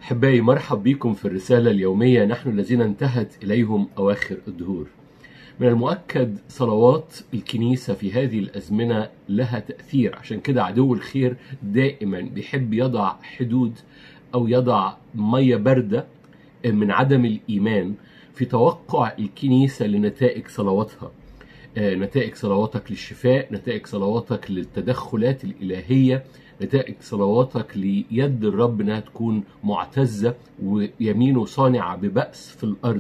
أحبائي مرحب بكم في الرسالة اليومية نحن الذين انتهت إليهم أواخر الدهور من المؤكد صلوات الكنيسة في هذه الأزمنة لها تأثير عشان كده عدو الخير دائما بيحب يضع حدود أو يضع مية باردة من عدم الإيمان في توقع الكنيسة لنتائج صلواتها آه، نتائج صلواتك للشفاء نتائج صلواتك للتدخلات الإلهية نتائج صلواتك ليد الرب انها تكون معتزه ويمينه صانعه ببأس في الارض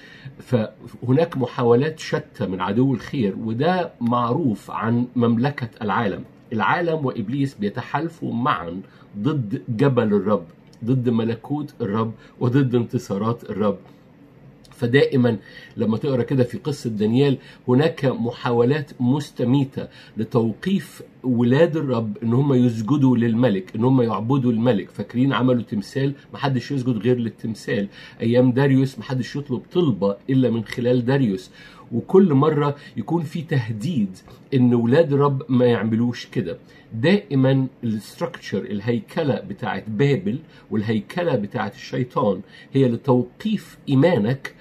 فهناك محاولات شتى من عدو الخير وده معروف عن مملكه العالم العالم وابليس بيتحالفوا معا ضد جبل الرب ضد ملكوت الرب وضد انتصارات الرب فدائما لما تقرا كده في قصه دانيال هناك محاولات مستميته لتوقيف ولاد الرب ان هم يسجدوا للملك ان هم يعبدوا الملك فاكرين عملوا تمثال محدش يسجد غير للتمثال ايام داريوس محدش يطلب طلبه الا من خلال داريوس وكل مرة يكون في تهديد ان ولاد الرب ما يعملوش كده دائما الاستراكشر الهيكلة بتاعت بابل والهيكلة بتاعت الشيطان هي لتوقيف ايمانك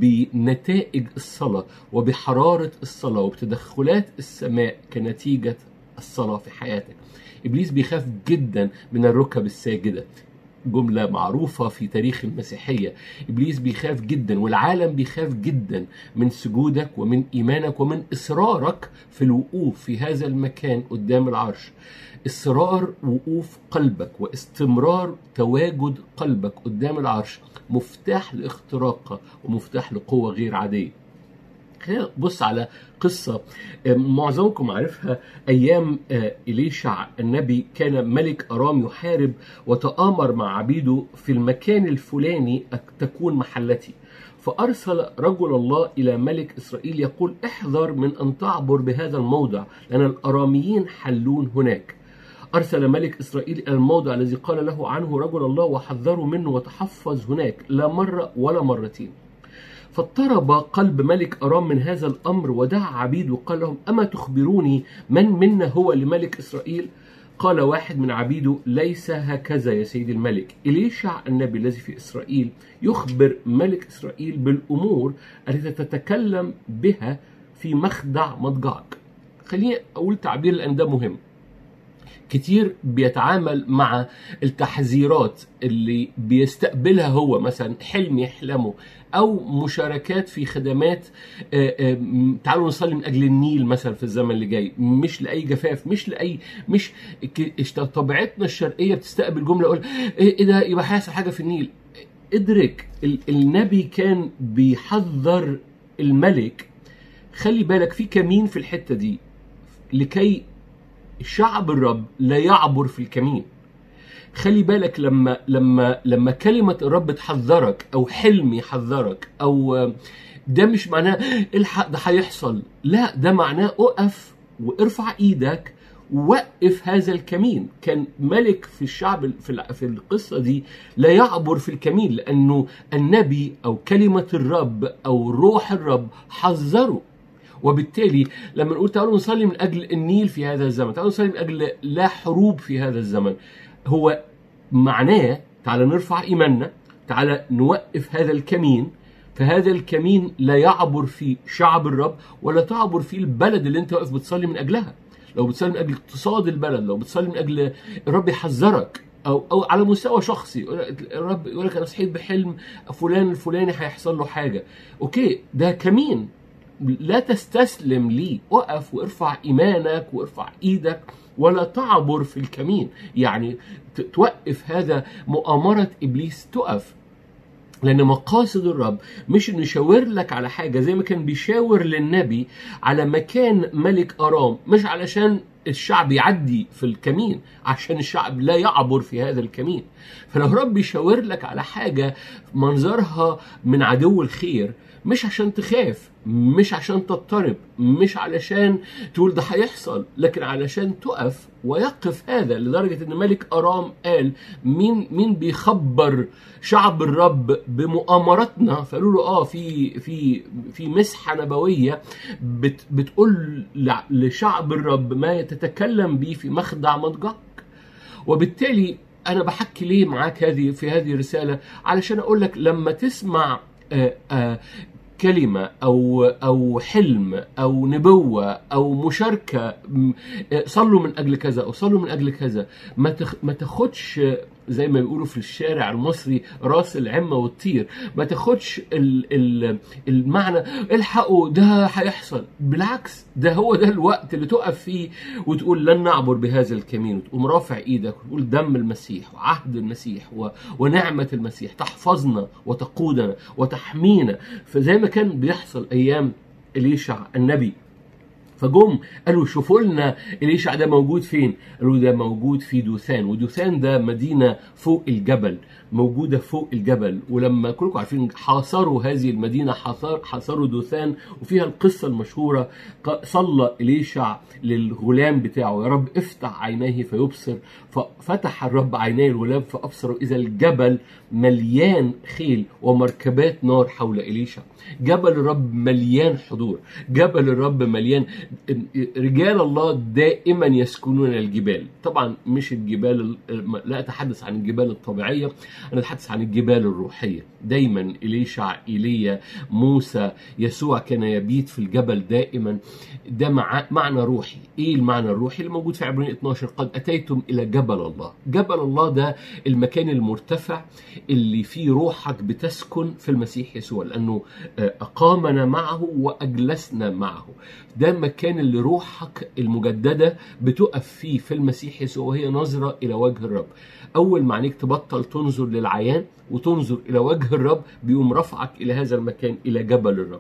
بنتائج الصلاة وبحرارة الصلاة وبتدخلات السماء كنتيجة الصلاة في حياتك ابليس بيخاف جدا من الركب الساجده جملة معروفة في تاريخ المسيحية إبليس بيخاف جدا والعالم بيخاف جدا من سجودك ومن إيمانك ومن إصرارك في الوقوف في هذا المكان قدام العرش إصرار وقوف قلبك واستمرار تواجد قلبك قدام العرش مفتاح لاختراقه ومفتاح لقوة غير عادية خلينا نبص على قصة آه، معظمكم عارفها أيام آه، إليشع النبي كان ملك أرام يحارب وتآمر مع عبيده في المكان الفلاني تكون محلتي فأرسل رجل الله إلى ملك إسرائيل يقول احذر من أن تعبر بهذا الموضع لأن الأراميين حلون هناك أرسل ملك إسرائيل إلى الموضع الذي قال له عنه رجل الله وحذره منه وتحفظ هناك لا مرة ولا مرتين فاضطرب قلب ملك أرام من هذا الأمر ودعا عبيد وقال لهم أما تخبروني من منا هو لملك إسرائيل قال واحد من عبيده ليس هكذا يا سيدي الملك إليشع النبي الذي في إسرائيل يخبر ملك إسرائيل بالأمور التي تتكلم بها في مخدع مضجعك خليني أقول تعبير لأن ده مهم كتير بيتعامل مع التحذيرات اللي بيستقبلها هو مثلا حلم يحلمه او مشاركات في خدمات آه، آه، تعالوا نصلي من اجل النيل مثلا في الزمن اللي جاي مش لاي جفاف مش لاي مش ك- طبيعتنا الشرقيه بتستقبل جمله يقول ايه إيه ده يبقى هيحصل حاجه في النيل ادرك ال- النبي كان بيحذر الملك خلي بالك في كمين في الحته دي لكي شعب الرب لا يعبر في الكمين خلي بالك لما لما لما كلمة الرب تحذرك أو حلم يحذرك أو ده مش معناه الحق ده هيحصل لا ده معناه اقف وارفع ايدك ووقف هذا الكمين كان ملك في الشعب في الع- في القصة دي لا يعبر في الكمين لأنه النبي أو كلمة الرب أو روح الرب حذره وبالتالي لما نقول تعالوا نصلي من اجل النيل في هذا الزمن، تعالوا نصلي من اجل لا حروب في هذا الزمن، هو معناه تعالى نرفع ايماننا، تعالى نوقف هذا الكمين، فهذا الكمين لا يعبر في شعب الرب ولا تعبر في البلد اللي انت واقف بتصلي من اجلها. لو بتصلي من اجل اقتصاد البلد، لو بتصلي من اجل الرب يحذرك او او على مستوى شخصي الرب يقول لك انا صحيت بحلم فلان الفلاني هيحصل له حاجه اوكي ده كمين لا تستسلم ليه وقف وارفع ايمانك وارفع ايدك ولا تعبر في الكمين يعني ت- توقف هذا مؤامرة ابليس تقف لان مقاصد الرب مش انه يشاور لك على حاجه زي ما كان بيشاور للنبي على مكان ملك ارام مش علشان الشعب يعدي في الكمين عشان الشعب لا يعبر في هذا الكمين فلو رب يشاور لك على حاجه منظرها من عدو الخير مش عشان تخاف مش عشان تضطرب مش علشان تقول ده هيحصل لكن علشان تقف ويقف هذا لدرجه ان ملك ارام قال مين مين بيخبر شعب الرب بمؤامراتنا فقالوا له اه في في في مسحه نبويه بت بتقول لع- لشعب الرب ما تتكلم به في مخدع مضجعك وبالتالي انا بحكي ليه معاك هذه في هذه الرساله علشان اقول لك لما تسمع آه، آه، كلمة أو أو حلم أو نبوة أو مشاركة م، آه، صلوا من أجل كذا أو صلوا من أجل كذا ما تخ ما تاخدش زي ما بيقولوا في الشارع المصري راس العمة والطير ما تاخدش ال ال المعنى الحقوا ده هيحصل بالعكس ده هو ده الوقت اللي تقف فيه وتقول لن نعبر بهذا الكمين وتقوم رافع ايدك وتقول دم المسيح وعهد المسيح و... ونعمة المسيح تحفظنا وتقودنا وتحمينا فزي ما كان بيحصل ايام اليشع النبي فجم قالوا شوفوا لنا اليشع ده موجود فين؟ قالوا ده موجود في دوثان ودوثان ده مدينه فوق الجبل موجوده فوق الجبل ولما كلكم عارفين حاصروا هذه المدينه حاصر حاصروا دوثان وفيها القصه المشهوره ق- صلى اليشع للغلام بتاعه يا رب افتح عينيه فيبصر ففتح الرب عيني الغلام فابصر اذا الجبل مليان خيل ومركبات نار حول اليشع جبل الرب مليان حضور جبل الرب مليان رجال الله دائما يسكنون الجبال طبعا مش الجبال ال- لا اتحدث عن الجبال الطبيعيه انا اتحدث عن الجبال الروحيه دايما اليشع ايليا موسى يسوع كان يبيت في الجبل دائما ده مع معنى روحي ايه المعنى الروحي اللي موجود في عبرين 12 قد اتيتم الى جبل الله جبل الله ده المكان المرتفع اللي فيه روحك بتسكن في المسيح يسوع لانه آه، اقامنا معه واجلسنا معه ده المكان اللي روحك المجدده بتقف فيه في المسيح يسوع وهي نظره الى وجه الرب اول ما عينيك تبطل تنظر للعيان وتنظر الى وجه الرب بيقوم رفعك الى هذا المكان الى جبل الرب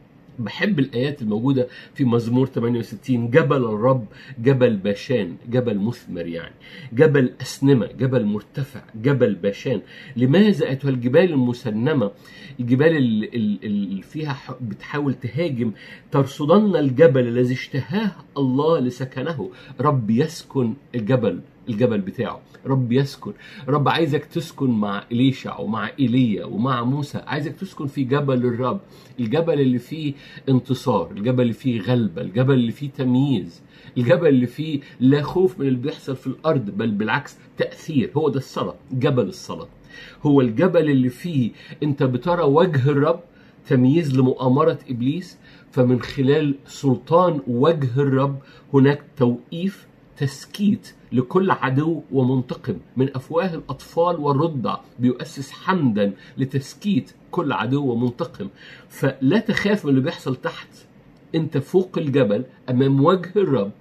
بحب الآيات الموجودة في مزمور 68 جبل الرب جبل باشان جبل مثمر يعني جبل أسنمة جبل مرتفع جبل باشان لماذا أيتها الجبال المسنمة الجبال اللي, اللي فيها ح- بتحاول تهاجم ترصدن الجبل الذي اشتهاه الله لسكنه رب يسكن الجبل الجبل بتاعه رب يسكن رب عايزك تسكن مع إليشع ومع إيليا ومع موسى عايزك تسكن في جبل الرب الجبل اللي فيه انتصار الجبل اللي فيه غلبة الجبل اللي فيه تمييز الجبل اللي فيه لا خوف من اللي بيحصل في الأرض بل بالعكس تأثير هو ده الصلاة جبل الصلاة هو الجبل اللي فيه انت بترى وجه الرب تمييز لمؤامرة إبليس فمن خلال سلطان وجه الرب هناك توقيف تسكيت لكل عدو ومنتقم من افواه الاطفال والرضع بيؤسس حمدا لتسكيت كل عدو ومنتقم فلا تخاف من اللي بيحصل تحت انت فوق الجبل امام وجه الرب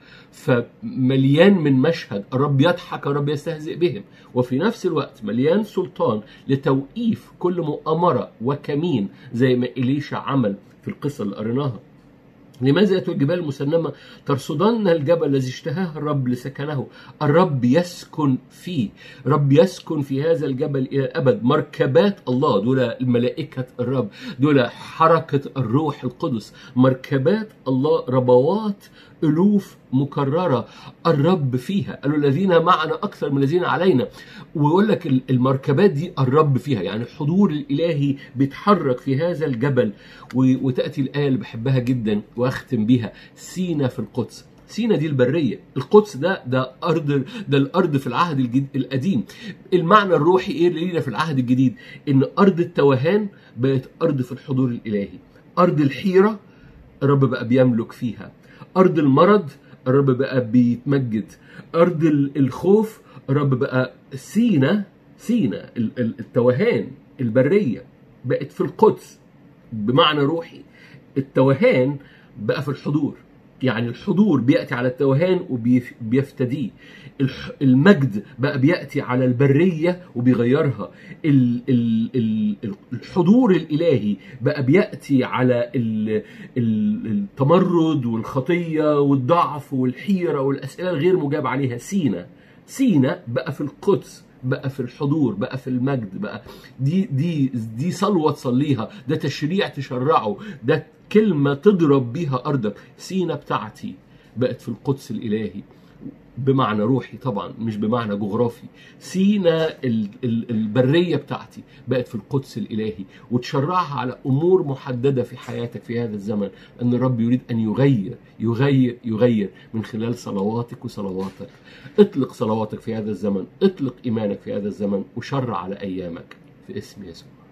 فمليان من مشهد الرب يضحك الرب يستهزئ بهم وفي نفس الوقت مليان سلطان لتوقيف كل مؤامره وكمين زي ما اليشا عمل في القصه اللي قريناها لماذا يأتوا الجبال المسنمة ترصدن الجبل الذي اشتهاه الرب لسكنه الرب يسكن فيه رب يسكن في هذا الجبل إلى الأبد مركبات الله دول ملائكة الرب دول حركة الروح القدس مركبات الله ربوات ألوف مكررة الرب فيها قالوا الذين معنا أكثر من الذين علينا ويقول لك المركبات دي الرب فيها يعني الحضور الإلهي بيتحرك في هذا الجبل و- وتأتي الآية اللي بحبها جدا وأختم بيها سينا في القدس سينا دي البرية القدس ده ده أرض ده الأرض في العهد الجد القديم المعنى الروحي إيه اللي لينا في العهد الجديد إن أرض التوهان بقت أرض في الحضور الإلهي أرض الحيرة الرب بقى بيملك فيها أرض المرض الرب بقى بيتمجد أرض ال- الخوف الرب بقى سينا سينا ال- ال- التوهان البرية بقت في القدس بمعنى روحي التوهان بقى في الحضور يعني الحضور بيأتي على التوهان وبيفتديه الح- المجد بقى بيأتي على البرية وبيغيرها ال- ال- ال- الحضور الإلهي بقى بيأتي على ال- ال- التمرد والخطية والضعف والحيرة والأسئلة الغير مجاب عليها سينا سينا بقى في القدس بقى في الحضور بقى في المجد بقى دي دي دي صلوه تصليها ده تشريع تشرعه ده كلمه تضرب بيها ارضك سينا بتاعتي بقت في القدس الالهي بمعنى روحي طبعا مش بمعنى جغرافي سينا ال- ال- البريه بتاعتي بقت في القدس الالهي وتشرعها على امور محدده في حياتك في هذا الزمن ان الرب يريد ان يغير يغير يغير من خلال صلواتك وصلواتك اطلق صلواتك في هذا الزمن اطلق ايمانك في هذا الزمن وشرع على ايامك في اسم يسوع